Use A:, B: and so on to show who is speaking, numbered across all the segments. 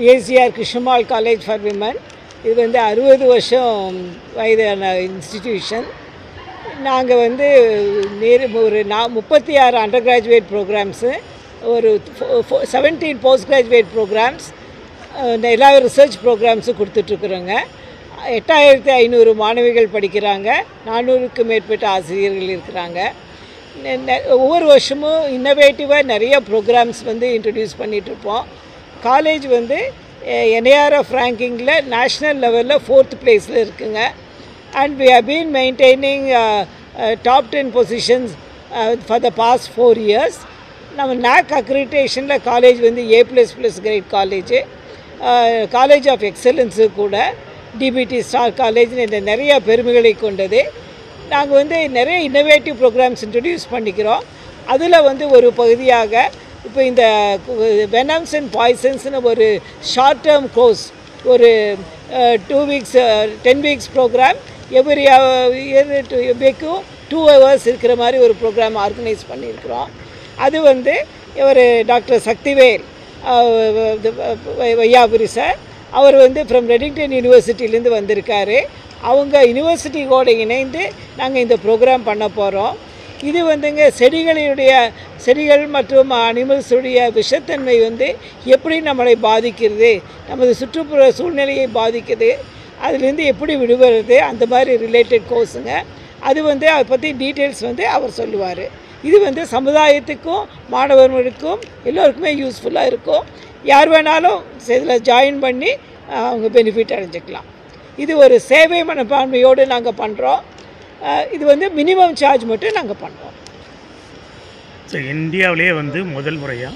A: பிஎஸ்சிஆர் Krishnammal college for women இது வந்து அறுபது வருஷம் வயதான இன்ஸ்டிடியூஷன் நாங்கள் வந்து நேரு ஒரு நா முப்பத்தி ஆறு அண்டர் கிராஜுவேட் ப்ரோக்ராம்ஸு ஒரு செவன்டீன் போஸ்ட் கிராஜுவேட் ப்ரோக்ராம்ஸ் எல்லா ரிசர்ச் ப்ரோக்ராம்ஸும் கொடுத்துட்ருக்குறோங்க எட்டாயிரத்தி ஐநூறு மாணவிகள் படிக்கிறாங்க நானூறுக்கும் மேற்பட்ட ஆசிரியர்கள் இருக்கிறாங்க நெ- நெ- ஒவ்வொரு வருஷமும் இன்னோவேட்டிவாக நிறைய ப்ரோக்ராம்ஸ் வந்து இன்ட்ரடியூஸ் பண்ணிகிட்ருப்போம் காலேஜ் வந்து என்ஏஆர்எஃப் ரேங்கிங்கில் நேஷ்னல் லெவலில் ஃபோர்த் பிளேஸில் இருக்குங்க and we have been maintaining uh, uh, top 10 positions uh, for the past four years நம்ம NAC அக்ரிடேஷனில் காலேஜ் வந்து A plus plus grade college college of excellence கூட டிபிடி ஸ்டார் காலேஜ் இந்த நிறைய பெருமைகளை கொண்டது நாங்கள் வந்து நிறைய இன்னோவேட்டிவ் ப்ரோக்ராம்ஸ் இன்ட்ரடியூஸ் பண்ணிக்கிறோம் அதில் வந்து ஒரு பகுதியாக இப்போ இந்த வெனம்ஸ் அண்ட் பாய்சன்ஸ்னு ஒரு ஷார்ட் டேர்ம் கோர்ஸ் ஒரு two weeks ten weeks programme every year two வீக்கும் டூ ஹவர்ஸ் இருக்கிற மாதிரி ஒரு ப்ரோக்ராம் ஆர்கனைஸ் பண்ணியிருக்கிறோம் அது வந்து இவர் டாக்டர் சக்திவேல் அஹ், வை- வையாபுரி சார் அவர் வந்து ஃப்ரம் ரெடிங்டன் யூனிவர்சிட்டிலேருந்து வந்திருக்காரு அவங்க யூனிவர்சிட்டியோடு இணைந்து நாங்கள் இந்த ப்ரோக்ராம் பண்ண போகிறோம் இது வந்துங்க செடிகளுடைய செடிகள் மற்றும் அனிமல்ஸுடைய விஷத்தன்மை வந்து எப்படி நம்மளை பாதிக்கிறது நமது சுற்றுப்புற சூழ்நிலையை பாதிக்குது அதுலேருந்து எப்படி விடுபடுறது அந்த மாதிரி ரிலேட்டட் கோர்ஸுங்க அது வந்து அதை பற்றி டீட்டெயில்ஸ் வந்து அவர் சொல்லுவார் இது வந்து சமுதாயத்துக்கும் மாணவர்களுக்கும் எல்லோருக்குமே யூஸ்ஃபுல்லாக இருக்கும் யார் வேணாலும் இதில் ஜாயின் பண்ணி அஹ், அவங்க பெனிஃபிட் அடைஞ்சிக்கலாம் இது ஒரு சேவை மனப்பான்மையோடு நாங்கள் பண்ணுறோம் இது வந்து மினிமம் சார்ஜ் மட்டும் நாங்கள் பண்ணுறோம்
B: ஸோ இந்தியாவிலேயே வந்து முதல் முறையாக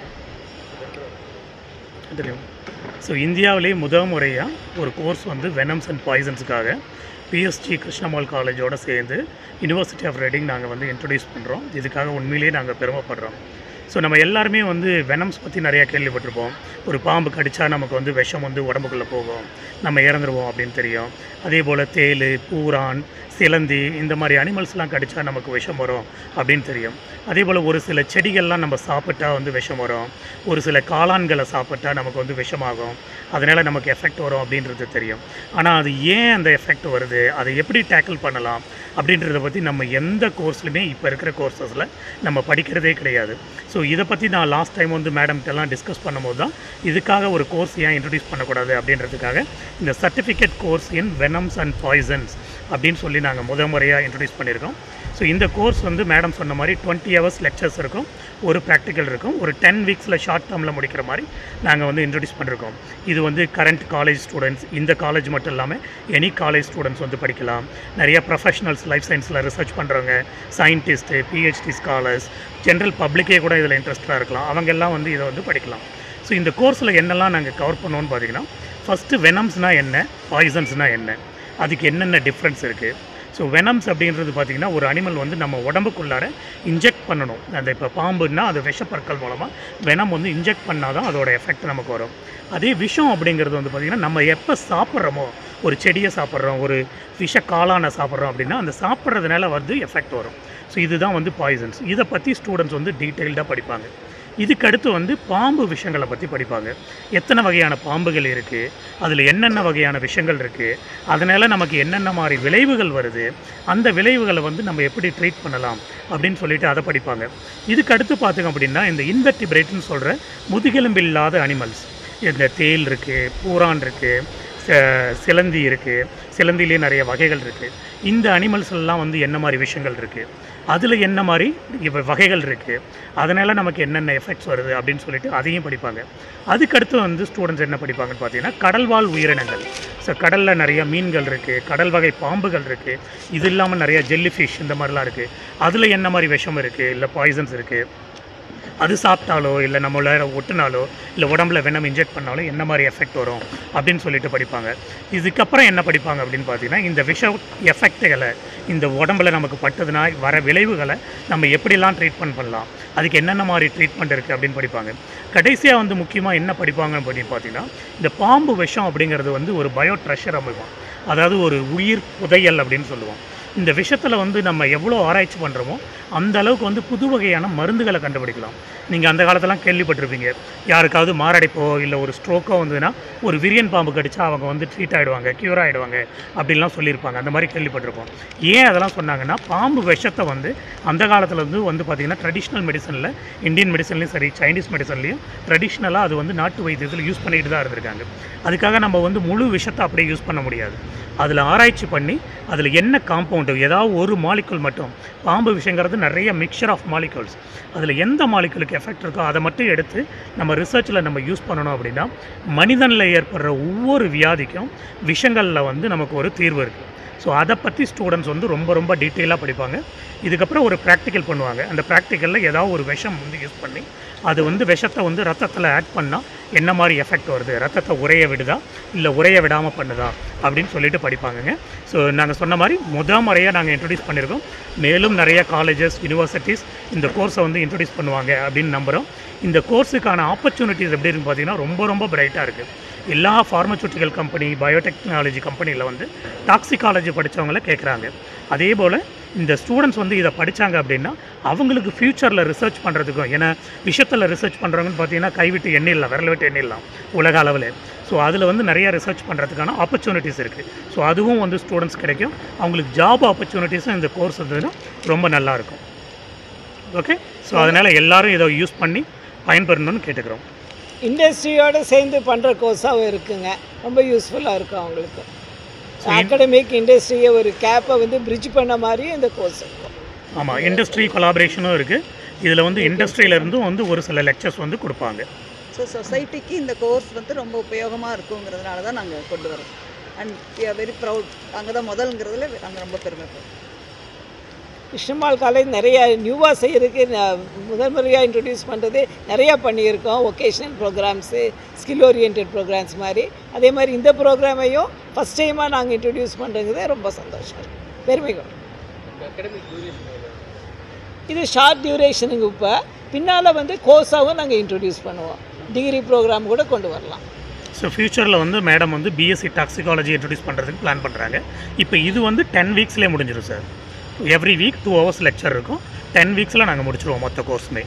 B: தெரியும் ஸோ இந்தியாவிலேயே முதல் முறையாக ஒரு கோர்ஸ் வந்து வெனம்ஸ் அண்ட் பாய்சன்ஸுக்காக பிஎஸ்டி கிருஷ்ணமால் காலேஜோட சேர்ந்து யுனிவர்சிட்டி ஆஃப் ரெடிங் நாங்கள் வந்து இன்ட்ரடியூஸ் பண்ணுறோம் இதுக்காக உண்மையிலேயே நாங்கள் பெருமைப்படுறோம் ஸோ நம்ம எல்லாருமே வந்து வெனம்ஸ் பற்றி நிறையா கேள்விப்பட்டிருப்போம் ஒரு பாம்பு கடிச்சா நமக்கு வந்து விஷம் வந்து உடம்புக்குள்ளே போகும் நம்ம இறந்துருவோம் அப்படின்னு தெரியும் அதே போல் தேள் பூரான் சிலந்தி இந்த மாதிரி அனிமல்ஸ்லாம் கடிச்சா நமக்கு விஷம் வரும் அப்படின்னு தெரியும் அதே போல் ஒரு சில செடிகள்லாம் நம்ம சாப்பிட்டா வந்து விஷம் வரும் ஒரு சில காளான்களை சாப்பிட்டா நமக்கு வந்து விஷமாகும் அதனால் நமக்கு எஃபெக்ட் வரும் அப்படின்றது தெரியும் ஆனால் அது ஏன் அந்த எஃபெக்ட் வருது அதை எப்படி டேக்கிள் பண்ணலாம் அப்படின்றத பற்றி நம்ம எந்த கோர்ஸ்லையுமே இப்போ இருக்கிற கோர்சஸில் நம்ம படிக்கிறதே கிடையாது ஸோ இதை பற்றி நான் லாஸ்ட் டைம் வந்து மேடம்கிட்டலாம் டிஸ்கஸ் பண்ணும்போது தான் இதுக்காக ஒரு கோர்ஸ் ஏன் இன்ட்ரடியூஸ் பண்ணக்கூடாது அப்படின்றதுக்காக இந்த certificate course in venoms and poisons அப்படின்னு சொல்லி நாங்கள் முத முறையாக இன்ட்ரடியூஸ் பண்ணியிருக்கோம் ஸோ இந்த கோர்ஸ் வந்து மேடம் சொன்ன மாதிரி டுவெண்ட்டி ஹவர்ஸ் லெக்சர்ஸ் இருக்கும் ஒரு ப்ராக்டிக்கல் இருக்கும் ஒரு டென் வீக்ஸில் ஷார்ட் டேர்மில் முடிக்கிற மாதிரி நாங்கள் வந்து இன்ட்ரடியூஸ் பண்ணியிருக்கோம் இது வந்து கரண்ட் காலேஜ் ஸ்டூடெண்ட்ஸ் இந்த காலேஜ் மட்டும் இல்லாமல் எனி காலேஜ் ஸ்டூடெண்ட்ஸ் வந்து படிக்கலாம் நிறைய ப்ரொஃபஷனல்ஸ் லைஃப் சயின்ஸில் ரிசர்ச் பண்ணுறவங்க சயின்டிஸ்ட்டு பிஹெச்டி ஸ்காலர்ஸ் ஜென்ரல் பப்ளிக்கே கூட இதில் இன்ட்ரெஸ்டாக இருக்கலாம் அவங்க எல்லாம் வந்து இதை வந்து படிக்கலாம் ஸோ இந்த கோர்ஸில் என்னெல்லாம் நாங்கள் கவர் பண்ணுவோம்னு பார்த்தீங்கன்னா ஃபஸ்ட்டு வெனம்ஸ்னால் என்ன பாய்சன்ஸ்னால் என்ன அதுக்கு என்னென்ன டிஃப்ரென்ஸ் இருக்குது ஸோ வெனம்ஸ் அப்படின்றது பார்த்திங்கன்னா ஒரு அனிமல் வந்து நம்ம உடம்புக்குள்ளார இன்ஜெக்ட் பண்ணணும் அந்த இப்போ பாம்புன்னா அது விஷப்பற்கள் மூலமாக வெனம் வந்து இன்ஜெக்ட் பண்ணால் தான் அதோட எஃபெக்ட் நமக்கு வரும் அதே விஷம் அப்படிங்கிறது வந்து பார்த்திங்கன்னா நம்ம எப்போ சாப்பிட்றோமோ ஒரு செடியை சாப்பிட்றோம் ஒரு விஷ காளானை சாப்பிட்றோம் அப்படின்னா அந்த சாப்பிட்றதுனால வந்து எஃபெக்ட் வரும் ஸோ இதுதான் வந்து பாய்சன்ஸ் இதை பற்றி ஸ்டூடெண்ட்ஸ் வந்து டீட்டெயில்டாக படிப்பாங்க இதுக்கடுத்து வந்து பாம்பு விஷயங்களை பற்றி படிப்பாங்க எத்தனை வகையான பாம்புகள் இருக்குது அதில் என்னென்ன வகையான விஷயங்கள் இருக்குது அதனால் நமக்கு என்னென்ன மாதிரி விளைவுகள் வருது அந்த விளைவுகளை வந்து நம்ம எப்படி ட்ரீட் பண்ணலாம் அப்படின்னு சொல்லிட்டு அதை படிப்பாங்க இதுக்கு அடுத்து பார்த்திங்க அப்படின்னா இந்த இன்வெர்டிபிரேட்னு சொல்கிற முதுகெலும்பில்லாத அனிமல்ஸ் இந்த தேல் இருக்குது பூரான் இருக்குது ச- சிலந்தி இருக்குது சிலந்திலே நிறைய வகைகள் இருக்குது இந்த அனிமல்ஸ் எல்லாம் வந்து என்ன மாதிரி விஷயங்கள் இருக்குது அதில் என்ன மாதிரி இவ வகைகள் இருக்குது அதனால் நமக்கு என்னென்ன எஃபெக்ட்ஸ் வருது அப்படின்னு சொல்லிட்டு அதையும் படிப்பாங்க அதுக்கடுத்து வந்து ஸ்டூடெண்ட்ஸ் என்ன படிப்பாங்கன்னு பார்த்தீங்கன்னா கடல்வாழ் உயிரினங்கள் ஸோ கடலில் நிறைய மீன்கள் இருக்குது கடல் வகை பாம்புகள் இருக்குது இது இல்லாமல் நிறைய ஜெல்லி ஃபிஷ் இந்த மாதிரிலாம் இருக்குது அதில் என்ன மாதிரி விஷம் இருக்குது இல்லை பாய்சன்ஸ் இருக்குது அது சாப்பிட்டாலோ இல்லை நம்மள ஒட்டுனாலோ இல்லை உடம்புல வெனம் இன்ஜெக்ட் பண்ணாலோ என்ன மாதிரி எஃபெக்ட் வரும் அப்படின்னு சொல்லிட்டு படிப்பாங்க இதுக்கப்புறம் என்ன படிப்பாங்க அப்படின்னு பார்த்தீங்கன்னா இந்த விஷ எஃபெக்ட்டுகளை இந்த உடம்புல நமக்கு பட்டதுனா வர விளைவுகளை நம்ம எப்படிலாம் ட்ரீட்மெண்ட் பண்ணலாம் அதுக்கு என்னென்ன மாதிரி ட்ரீட்மெண்ட் இருக்குது அப்படின்னு படிப்பாங்க கடைசியாக வந்து முக்கியமாக என்ன படிப்பாங்க அப்படின்னு பார்த்தீங்கன்னா இந்த பாம்பு விஷம் அப்படிங்கிறது வந்து ஒரு பயோ ட்ரெஷர் அமைப்பான் அதாவது ஒரு உயிர் புதையல் அப்படின்னு சொல்லுவோம் இந்த விஷயத்தில் வந்து நம்ம எவ்வளோ ஆராய்ச்சி பண்ணுறோமோ அந்த அளவுக்கு வந்து புது வகையான மருந்துகளை கண்டுபிடிக்கலாம் நீங்கள் அந்த காலத்தெல்லாம் கேள்விப்பட்டிருப்பீங்க யாருக்காவது மாரடைப்போ இல்லை ஒரு ஸ்ட்ரோக்கோ வந்ததுன்னா ஒரு விரியன் பாம்பு கடிச்சா அவங்க வந்து ட்ரீட் ஆகிடுவாங்க க்யூர் ஆகிடுவாங்க அப்படின்லாம் சொல்லியிருப்பாங்க அந்த மாதிரி கேள்விப்பட்டிருப்போம் ஏன் அதெல்லாம் சொன்னாங்கன்னா பாம்பு விஷத்தை வந்து அந்த காலத்துல இருந்து வந்து பார்த்திங்கன்னா ட்ரெடிஷ்னல் மெடிசனில் இந்தியன் மெடிசன்லையும் சரி சைனீஸ் மெடிசன்லையும் ட்ரெடிஷ்னலாக அது வந்து நாட்டு வைத்தியத்தில் யூஸ் பண்ணிட்டு தான் இருந்திருக்காங்க அதுக்காக நம்ம வந்து முழு விஷத்தை அப்படியே யூஸ் பண்ண முடியாது அதில் ஆராய்ச்சி பண்ணி அதில் என்ன காம்பவுண்டு ஏதாவது ஒரு மாலிகுல் மட்டும் பாம்பு விஷயங்கிறது நிறைய மிக்சர் ஆஃப் மாலிகுல்ஸ் அதில் எந்த மாலிகுலுக்கு எஃபெக்ட் இருக்கோ அதை மட்டும் எடுத்து நம்ம ரிசர்ச்சில் நம்ம யூஸ் பண்ணணும் அப்படின்னா மனிதனில் ஏற்படுற ஒவ்வொரு வியாதிக்கும் விஷங்களில் வந்து நமக்கு ஒரு தீர்வு இருக்குது ஸோ அதை பற்றி ஸ்டூடெண்ட்ஸ் வந்து ரொம்ப ரொம்ப டீட்டெயிலாக படிப்பாங்க இதுக்கப்புறம் ஒரு ப்ராக்டிக்கல் பண்ணுவாங்க அந்த ப்ராக்டிக்கலில் ஏதாவது ஒரு விஷம் வந்து யூஸ் பண்ணி அது வந்து விஷத்தை வந்து ரத்தத்தில் ஆட் பண்ணால் என்ன மாதிரி எஃபெக்ட் வருது ரத்தத்தை உறைய விடுதா இல்லை உறைய விடாமல் பண்ணுதா அப்படின்னு சொல்லிட்டு படிப்பாங்கங்க ஸோ நாங்கள் சொன்ன மாதிரி முத முறையாக நாங்கள் இன்ட்ரடியூஸ் பண்ணியிருக்கோம் மேலும் நிறைய காலேஜஸ் யூனிவர்சிட்டிஸ் இந்த கோர்ஸை வந்து இன்ட்ரடியூஸ் பண்ணுவாங்க அப்படின்னு நம்புகிறோம் இந்த கோர்ஸுக்கான ஆப்பர்ச்சுனிட்டிஸ் எப்படி இருக்குன்னு பார்த்தீங்கன்னா ரொம்ப ரொம்ப பிரைட்டாக இருக்குது எல்லா ஃபார்மசூட்டிக்கல் கம்பெனி பயோடெக்னாலஜி கம்பெனியில் வந்து டாக்ஸிகாலஜி படித்தவங்கள கேட்குறாங்க அதே போல் இந்த ஸ்டூடெண்ட்ஸ் வந்து இதை படித்தாங்க அப்படின்னா அவங்களுக்கு ஃப்யூச்சரில் ரிசர்ச் பண்ணுறதுக்கும் ஏன்னா விஷயத்தில் ரிசர்ச் பண்ணுறவங்கன்னு பார்த்தீங்கன்னா கைவிட்டு எண்ணிடலாம் விரல விட்டு எண்ணிடலாம் உலக அளவில் ஸோ அதில் வந்து நிறைய ரிசர்ச் பண்ணுறதுக்கான ஆப்பர்ச்சுனிட்டிஸ் இருக்குது ஸோ அதுவும் வந்து ஸ்டூடெண்ட்ஸ் கிடைக்கும் அவங்களுக்கு ஜாப் ஆப்பர்ச்சுனிட்டிஸும் இந்த கோர்ஸ் இருந்ததுன்னா ரொம்ப நல்லாயிருக்கும் ஓகே ஸோ அதனால் எல்லாரும் இதை யூஸ் பண்ணி பயன்பெறணும்னு கேட்டுக்கிறோம்
A: இண்டஸ்ட்ரியோடு சேர்ந்து பண்ணுற கோர்ஸாகவும் இருக்குங்க ரொம்ப யூஸ்ஃபுல்லாக இருக்கும் அவங்களுக்கு அகடமிக் இண்டஸ்ட்ரியை ஒரு கேப்பை வந்து பிரிட்ஜ் பண்ண மாதிரியும் இந்த கோர்ஸ் இருக்கும்
B: ஆமாம் இண்டஸ்ட்ரி கொலாபரேஷனும் இருக்குது இதில் வந்து இண்டஸ்ட்ரியிலேருந்தும் வந்து ஒரு சில லெக்சர்ஸ் வந்து கொடுப்பாங்க
C: ஸோ சொசைட்டிக்கு இந்த கோர்ஸ் வந்து ரொம்ப உபயோகமாக இருக்குங்கிறதுனால தான் நாங்கள் கொண்டு வரோம் and we are very proud அங்கே தான் முதல்ங்கிறதுல நாங்கள் ரொம்ப பெருமைப்படுறோம்
A: கிருஷ்ணமால் காலேஜ் நிறைய நியூவாக செய்யறதுக்கு ந- முதல் முறையாக இன்ட்ரடியூஸ் பண்ணுறது நிறையா பண்ணியிருக்கோம் vocational programmes skill orient programmes மாதிரி அதே மாதிரி இந்த ப்ரோக்ராமையும் ஃபஸ்ட் டைமாக நாங்கள் இன்ட்ரடியூஸ் பண்ணுறது ரொம்ப சந்தோஷம் பெருமைகள் இது ஷார்ட் டியூரேஷனுங்க இப்போ பின்னால் வந்து கோர்ஸாகவும் நாங்கள் இன்ட்ரடியூஸ் பண்ணுவோம் டிகிரி ப்ரோக்ராம் கூட கொண்டு வரலாம்
B: ஸோ ஃப்யூச்சரில் வந்து மேடம் வந்து பிஎஸ்சி டாக்ஸிகாலஜி இன்ட்ரடியூஸ் பண்ணுறதுக்கு பிளான் பண்ணுறாங்க இப்போ இது வந்து டென் வீக்ஸ்லேயே முடிஞ்சிடும் sir every week two hours lecture இருக்கும் டென் வீக்ஸில் நாங்கள் முடிச்சிருவோம் மொத்த கோர்ஸுமே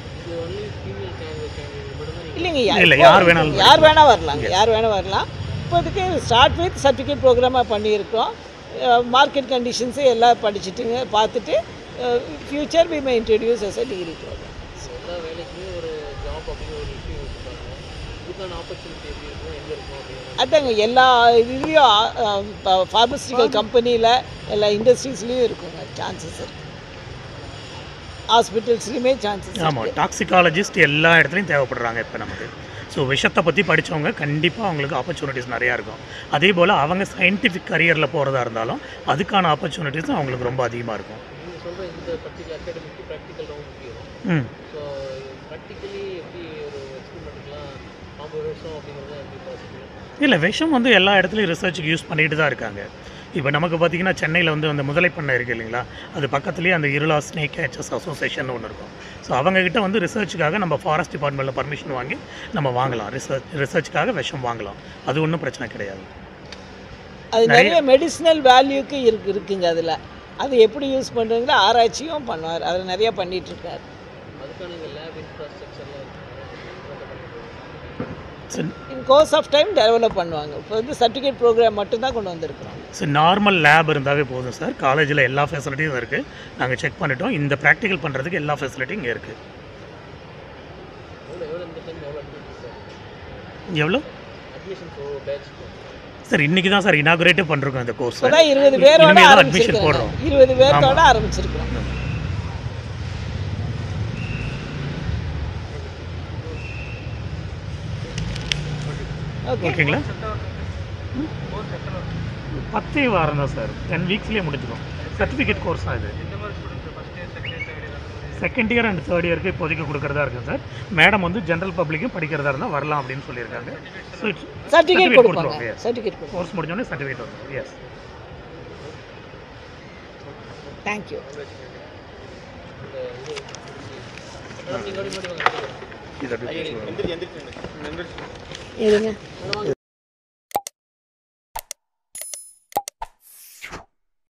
A: இல்லைங்க
B: இல்ல,
A: இப்போ
B: யார் வேணாலும்
A: யார் வேணால் வரலாங்க யார் வேணால் வரலாம் இப்போதைக்கு ஸ்டார்ட் வித் சர்டிஃபிகேட் ப்ரோக்ராமாக பண்ணியிருக்கோம் மார்க்கெட் கண்டிஷன்ஸு எல்லாம் படிச்சுட்டுங்க பார்த்துட்டு future we may introduce as a degree programme
D: எல்லா வேலைக்குமே ஒரு ஜாப் அப்படின்னு ஒரு விஷயம் வச்சுருக்காங்க இதுக்கான ஆப்பர்ச்சுனிட்டி எப்படி இருக்கும் எங்கே இருக்கும் அப்படின்னு
A: அதாங்க எல்லா இதுலேயும் ஃபார்மசிட்டிக்கல் கம்பெனியில் எல்லா இண்டஸ்ட்ரீஸ்லேயும் இருக்குங்க சான்சஸ் இருக்கு ஹாஸ்பிட்டல்ஸ்லேயுமே சான்சஸ்
B: ஆமாம் டாக்ஸிகாலஜிஸ்ட் எல்லா இடத்துலையும் தேவைப்படுறாங்க இப்போ நமக்கு ஸோ விஷத்தை பற்றி படித்தவங்க கண்டிப்பாக அவங்களுக்கு ஆப்பர்ச்சுனிட்டிஸ் நிறையா இருக்கும் அதே போல் அவங்க சயின்டிஃபிக் கரியரில் போகிறதா இருந்தாலும் அதுக்கான ஆப்பர்ச்சுனிட்டிஸும் அவங்களுக்கு ரொம்ப அதிகமாக இருக்கும்
D: நீங்கள் சொல்கிற இந்த பர்டிகுலர் அகாடமிக்கு ப்ராக்டிக்கல் ரொம்ப முக்கியம்
B: ம்
D: ஸோ ப்ராக்டிக்கலி எப்படி ஒரு எக்ஸ்பெரிமெண்ட்டுக்கெலாம் ஐம்பது வருஷம் அப்படிங்கிறது எப்படி பாசிபிள்
B: இல்லை விஷம் வந்து எல்லா இடத்துலையும் ரிசர்ச்சுக்கு யூஸ் பண்ணிட்டு தான் இருக்காங்க இப்போ நமக்கு பார்த்தீங்கன்னா சென்னையில் வந்து அந்த முதலை பண்ணை இருக்குது இல்லைங்களா அது பக்கத்துலேயே அந்த இருளா ஸ்னேக் கேச்சஸ் அசோசியேஷன் ஒன்று இருக்கும் ஸோ அவங்கக்கிட்ட வந்து ரிசர்ச்சுக்காக நம்ம ஃபாரஸ்ட் டிபார்ட்மெண்ட்டில் பர்மிஷன் வாங்கி நம்ம வாங்கலாம் ரிசர்ச் ரிசர்ச்சுக்காக விஷம் வாங்கலாம் அது ஒன்றும் பிரச்சனை கிடையாது
A: அது நிறைய மெடிசினல் வேல்யூக்கு இருக்கு இருக்குங்க அதில் அது எப்படி யூஸ் பண்ணுறதுல ஆராய்ச்சியும் பண்ணுவார் அதில் நிறைய பண்ணிட்டு இருக்காரு
D: அதுக்கான இங்கே லேப் இன்ஃப்ராஸ்ட்ரக்சர்லாம்
B: so
A: in course of time develop பண்ணுவாங்க இப்போ வந்து சர்டிஃபிகேட் ப்ரோக்ராம் மட்டும்தான் கொண்டு வந்திருக்கிறோம்
B: ஸோ நார்மல் லேப் இருந்தாவே போதும் சார் காலேஜில் எல்லா ஃபெசிலிட்டியும் இருக்குது நாங்கள் செக் பண்ணிட்டோம் இந்த ப்ராக்டிக்கல் பண்ணுறதுக்கு எல்லா ஃபெசிலிட்டியும் இங்கே இருக்குது
D: எவ்வளோ எவ்வளோ இந்த டைம் எவ்வளோ அட்மிஷன் சார்
B: எவ்வளோ
D: அட்மிஷன்ஸ் ஓ பேட்ச்
B: சார் இன்றைக்கி தான் சார் இனாகுரேட்டே பண்ணிருக்கோம் இந்த கோர்ஸ்
A: இப்போதான் இருபது பேரோட
B: இனிமேல் தான் admission
A: ஆரம்பிச்சிருக்கிறோம்
B: போடுறோம்.
A: இருபது பேர்த்தோட ஆரம்பிச்சிருக்கிறோம் ஓகே
B: ஓகேங்களா ம்? பத்தே வாரம் தான் சார் டென் வீக்ஸ்லேயே முடிஞ்சிடும் சர்டிஃபிகேட் கோர்ஸ் தான் இது செகண்ட் இயர் அண்ட் தேர்ட் இயருக்கு இப்போதைக்கு கொடுக்குறதா இருக்குது சார் மேடம் வந்து ஜென்ரல் பப்ளிக்கும் படிக்கிறதா இருந்தால் வரலாம் அப்படின்னு சொல்லியிருக்காங்க ஸோ இட்ஸ்
A: சர்டிஃபிகேட் கொடுப்பாங்க
B: yes.
A: சர்டிஃபிகேட் கொடுப்பாங்க
B: கோர்ஸ் முடிஞ்சோடனே சர்டிஃபிகேட் வந்துடும் எஸ்
A: தேங்க்யூ
D: நீங்கள் முன்னாடி வாங்க
B: இது அப்படி
A: இருங்க